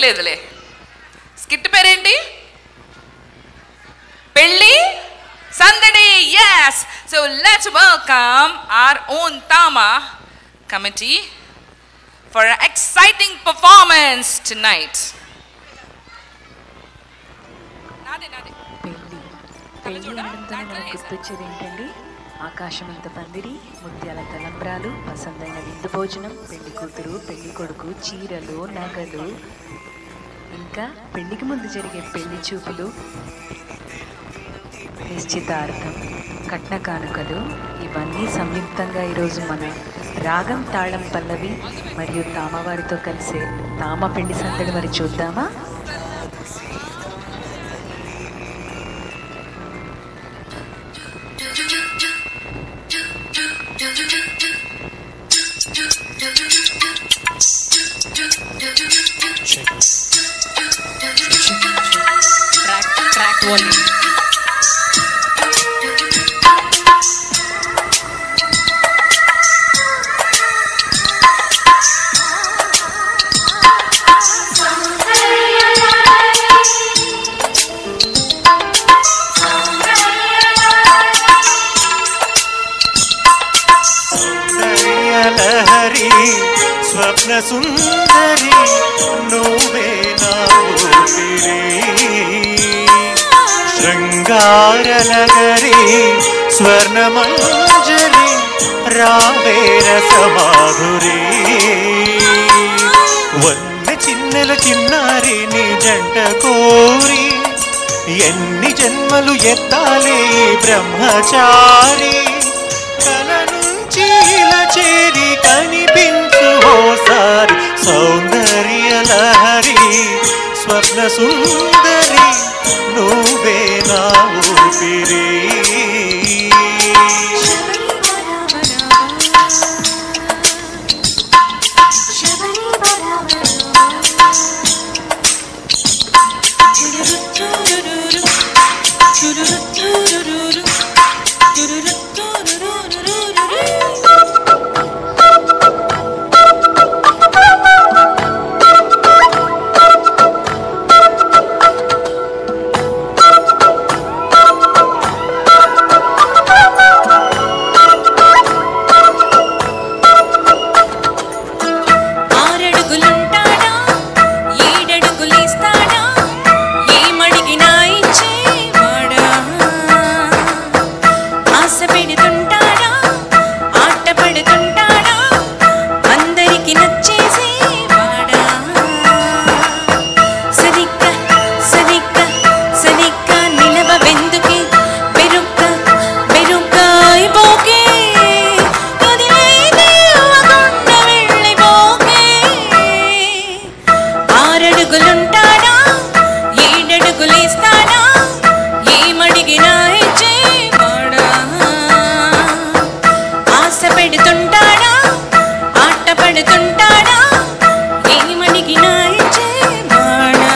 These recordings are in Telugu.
గుర్తులేదులే స్కిట్ పేరేంటి పెళ్ళి సందడి yes so let's welcome our own TAMA committee for exciting performance tonight నాదే నాదే పెళ్లి పెళ్లి అనడంతోనే మనకు గుర్తొచ్చేది ఏంటండి ఆకాశం అంత పందిరి ముత్యాల తలంబ్రాలు పసందైన విందు భోజనం పెళ్లి కూతురు పెళ్లి కొడుకు చీరలు నగలు ఇంకా పెళ్లికి ముందు జరిగే పెళ్లి చూపులు నిశ్చితార్థం కట్న కానుకలు ఇవన్నీ సంయుక్తంగా ఈరోజు మన రాగం తాళం పల్లవి మరియు తామవారితో కలిసే తామ పెళ్లి సందడి మరి చూద్దామా ట్రాక్ ట్రాక్ వాల్యూమ్ లహరి స్వప్న సుందరి నువ్వే నా ఊపిరి శృంగారలగరి స్వర్ణమంజరి రావేర సమాధురి వన్న చిన్నెల చిన్నారి నీ జంట కోరి ఎన్ని జన్మలు ఎత్తాలే ఈ బ్రహ్మచారి కల నుంచి ఇలా చేరి కనిపించు ఓసారి సౌందర్య లహరి స్వప్న సుందరి నువ్వే నా ఊపిరి ఆరడుగులుంటాడా ఏడడుగులేస్తాడా ఏమడిగినా ఇచ్చేవాడా ఆశ పెడుతుంటాడా ఆట పడుతుంటాడా అందరికి నచ్చేసేవాడా సరిగ్గా సరిగ్గా సరిగ్గా నిలవెందుకే బెరుక్క బెరుక్క అయిపోకే వదిలేదే అవ్వకుండా వెళ్ళిపోకే ఆరడుగులుంటాడా ఏడడుగులేస్తాడా ఏమడిగినా ఇచ్చేవాడా ఆశ పెడుతుంటాడా ఆట పడుతుంటాడా ఏమడిగినా ఇచ్చేవాడా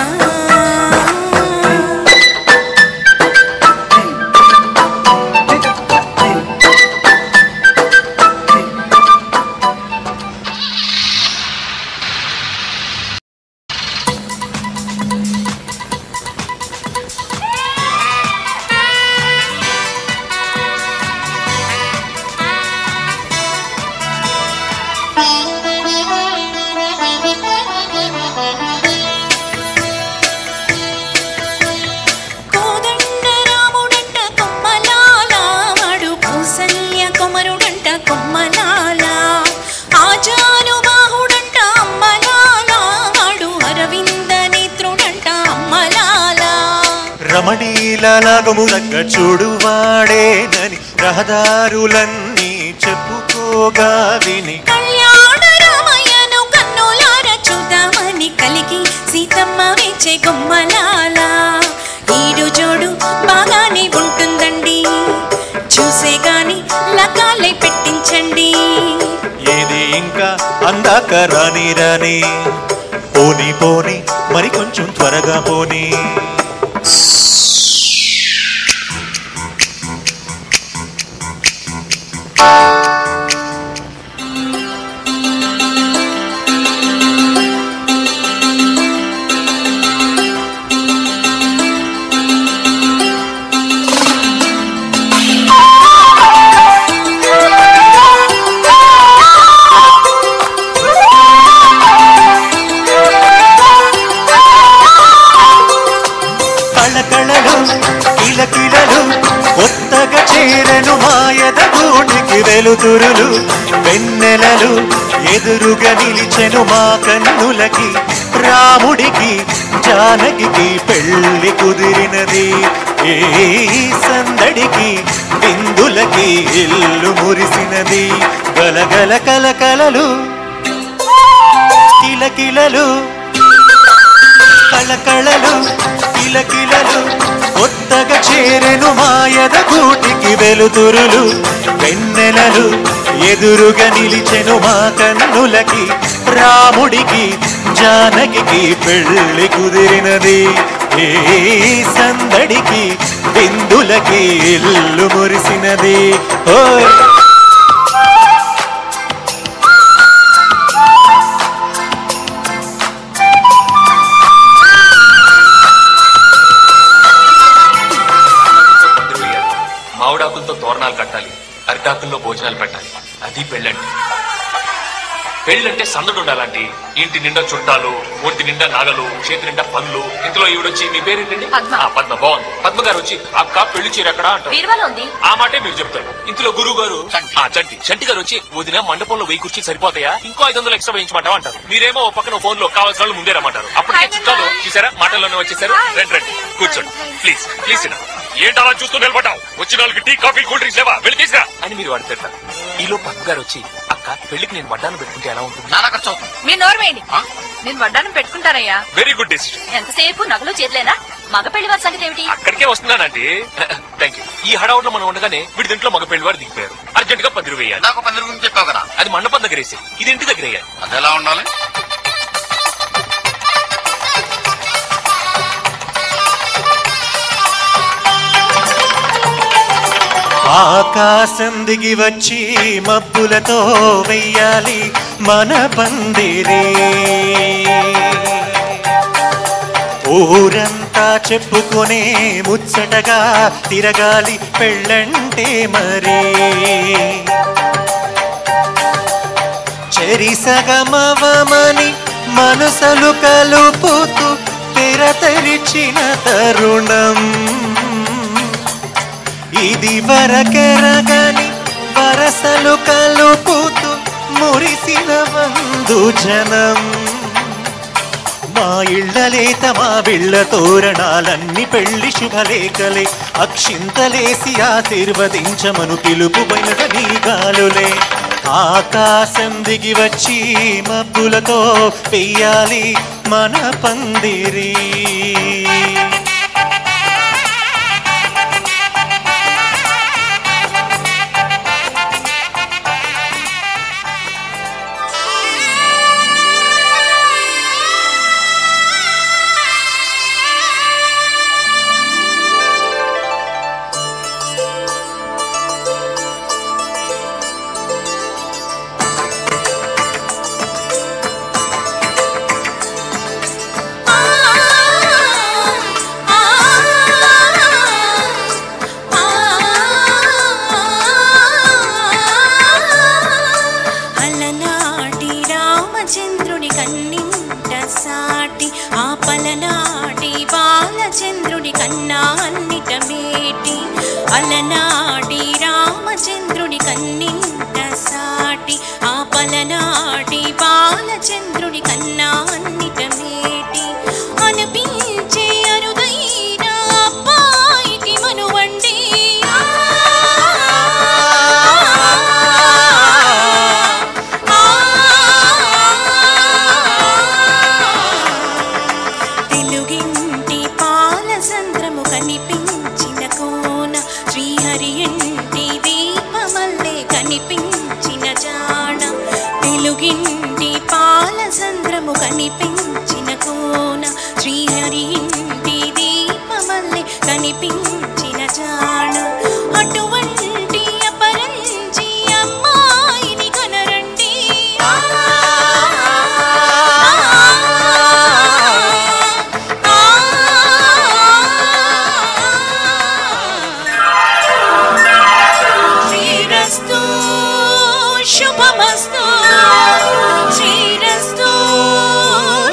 కోదండ రాముడంట కొమ్మలాల వాడు కౌసల్య కుమరుడంట కొమ్మలాల ఆజానుబాహుడంట అమ్మలాల వాడు అరవింద నేత్రుడంట అమ్మలాల రమణీలలాగములక్క చూడువాడేనని రహదారులన్నీ చెప్పుకోగా విని కళ్యాణ రామయ్యను కన్నులార చూద్దామని కలిగి సీతమ్మ వేచే గుమ్మలాల ఈడు జోడు బాగానే ఉంటుందండి చూసే గాని లకాలే పెట్టించండి ఏది ఇంకా అందాక రాని రాని పోని పోని మరి కొంచెం త్వరగా పోని వెలుతురులు వెన్నెలలు ఎదురుగా నిలిచెను మా కన్నులకి రాముడికి జానకి పెళ్లి కుదిరినది ఏ సందడికి బిందులకి ఇల్లు మురిసినది గలగల కలకలలు కిలకిలలు కళకళలు కిలకిలలు కొత్తగా చేరెను మాయద గూటికి వెలుతురులు వెన్నెలలు ఎదురుగా నిలిచెను మా కన్నులకి రాముడికి జానకి పెళ్లి కుదిరినది ఏ సందడికి బిందులకి ఇల్లు మురిసినది ఓయ్ పందిరి వేయాలి మామిడాకులతో తోరణాలు కట్టాలి అరిటాకుల్లో భోజనాలు పెట్టాలి అది పెళ్ళండి పెళ్ళంటే సందడి ఉండాలండి ఇంటి నిండా చుట్టాలు ఒంటి నిండా నాగలు చేతి నిండా పనులు ఇంట్లో ఈవిడొచ్చి మీ పేరేంటండి పద్మ. ఆ, పద్మ బాగుంది పద్మ గారు వచ్చి అక్క పెళ్లి చీర ఎక్కడ అంటారు బీరువాలో ఉంది ఆ మాటే మీరు చెప్తారు ఇంట్లో గురువు గారు ఆ చంటి చంటి గారు వచ్చి వదిన మండపంలో వెయ్యి కుర్చీ సరిపోతాయా ఇంకో ఐదు వందలు ఎక్స్ట్రా వేయించమంటావా అంటారు మీరేమో ఓ పక్కన ఫోన్ లో కావాల్సిన వాళ్ళు ముందే రమ్మంటారు అప్పటికే చుట్టాలు చూసారా మాటల్లోనే వచ్చేసారు రండి రండి కూర్చోండి ప్లీజ్ ప్లీజ్ ఏంటి అలా చూస్తూ నిలబడ్డావు వచ్చిన వాళ్ళకి టీ కాఫీ కూల్ డ్రింక్స్ లేవా వెళ్ళి తీసుకురా అని మీరు వాడు తిడతారు ఈలో పద్మ గారు వచ్చి అక్క పెళ్లికి నేను వడ్డాను పెట్టుకుంటే ఎలా ఉంటుంది నానా ఖర్చు అవుతుంది మీరు నోరు వేయండి నేను వడ్డానం పెట్టుకుంటానయ్యా వెరీ గుడ్ డెసిషన్ ఎంతసేపు నగలు చేతులేనా మగ పెళ్లి వారి సంగతి ఏమిటి అక్కడికే వస్తున్నానండి థ్యాంక్ యూ ఈ హడావుట్లో మనం ఉండగానే వీడి దీంట్లో మగ పెళ్లి వారు దిగిపోయారు అర్జెంట్ గా పది వేయాలి నాకు పందిరి గురించి చెప్పావు కదా అది మండపం దగ్గర వేసి ఇది ఇంటి దగ్గర వేయాలి అది ఎలా ఉండాలి ఆకాశం దిగి వచ్చి మబ్బులతో వెయ్యాలి మన పందిరే ఊరంతా చెప్పుకునే ముచ్చటగా తిరగాలి పెళ్ళంటే మరే చెరిసగమవమని మనసలు కలుపుతూ తెర తెరిచిన తరుణం ఇది వరకెరగని వరసలు కలుపుతూ మురిసిన వందు జనం మా ఇళ్ళలేత మా బిళ్ళ తోరణాలన్నీ పెళ్లి శుభలేఖలే అక్షింతలేసి ఆశీర్వదించమను పిలుపు నీ గాలులే ఆకాశం దిగి వచ్చి మబ్బులతో పెయ్యాలి మన పందిరి అలనాటి రామచంద్రుని కన్నింట సాటి ఆ పలనాటి బాలచంద్రుని కన్నా అన్నిట మేటి అలనాటి రామచంద్రుని కన్నింట సాటి ఆ పలనాటి బాలచంద్రుని కన్నా అన్నిట మేటి అనిపించే అరుదైన అబ్బాయికి మనువండి తెలుగింటి పాలసంద్రము కనిపించిన కోన శ్రీహరి ఇంటి దీపమల్లే కనిపించిన జాడ తెలుగింటి పాలసంద్రము కనిపించిన కోన శ్రీహరి ఇంటి దీపమల్లే కనిపించిన జాడ అటువంటి అపరంజి అమ్మాయిని కనరండి శ్రీరస్తు శుభమస్తు శ్రీరస్తు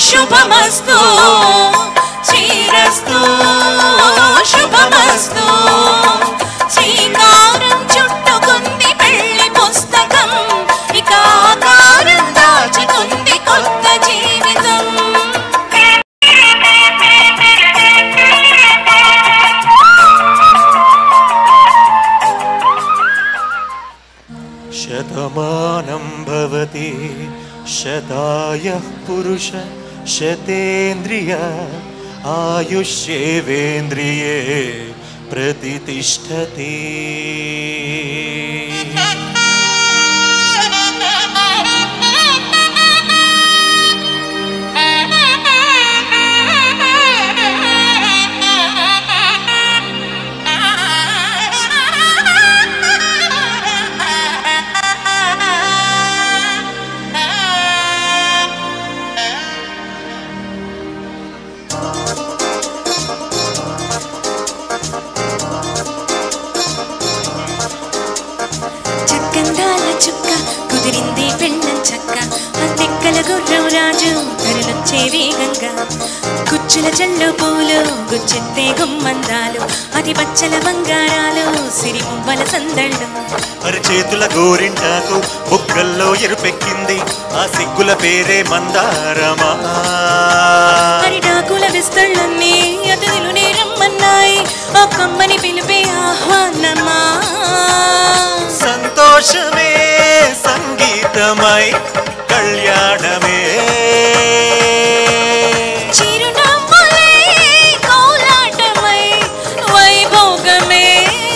శుభమస్తు శ్రీరస్తు శుభమస్తు శ్రీకారం చుట్టుకుంది పెళ్లి పుస్తకం ఇక ఆకారం దాచుకుంది కొత్త జీవితం శతమానం భవతి శతాయ పురుష శతేంద్రియ ఆయుష్యేవేంద్రియే ప్రతిష్టతి చక్కందాల చుక్క కుదిరింది పెళ్ళం చక్క అంతెక్కల గుర్రం రాజు ధరలొచ్చే వేగంగా కుచ్చుల చెల్లు పూలు గుచ్చెత్తే గుమ్మందాలు అది పచ్చల బంగారాలు సిరి మువ్వల సందళ్ళు అరచేతుల గోరింటాకు బుగ్గల్లో ఎరుపెక్కింది ఆ సిగ్గుల పేరే మందారమా అరిటాకుల విస్తళ్ళన్నీ అతిథులు నేరమ్మన్నాయి ఆ కమ్మని పిలిపే ఆహ్వానమా సంతోషమే సంగీతమై కళ్యాణమే చిరునవ్వులే కోలాటమై వైభోగమే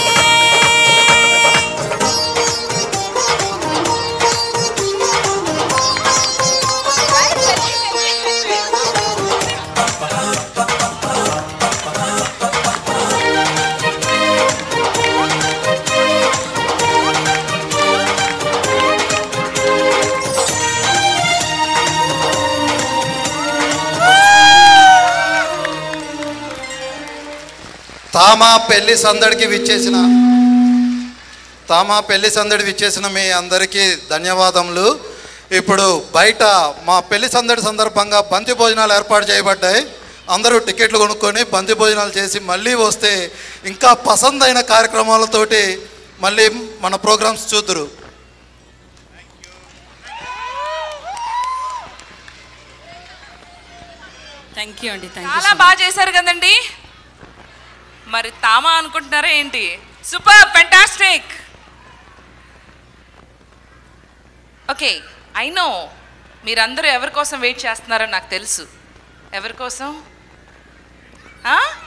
తామా పెళ్లి సందడికి విచ్చేసిన తామా పెళ్లి సందడి విచ్చేసిన మీ అందరికీ ధన్యవాదములు ఇప్పుడు బయట మా పెళ్లి సందడి సందర్భంగా బంతి భోజనాలు ఏర్పాటు చేయబడ్డాయి అందరూ టికెట్లు కొనుక్కొని బంతి భోజనాలు చేసి మళ్ళీ వస్తే ఇంకా పసందైన కార్యక్రమాలతోటి మళ్ళీ మన ప్రోగ్రామ్స్ చూద్దరు థ్యాంక్ యూ అండి థ్యాంక్ చాలా బాగా చేశారు కదండి మరి తామా అనుకుంటున్నారా ఏంటి super fantastic okay I know మీరందరూ ఎవరి కోసం వెయిట్ చేస్తున్నారో నాకు తెలుసు ఎవరి కోసం ఆ?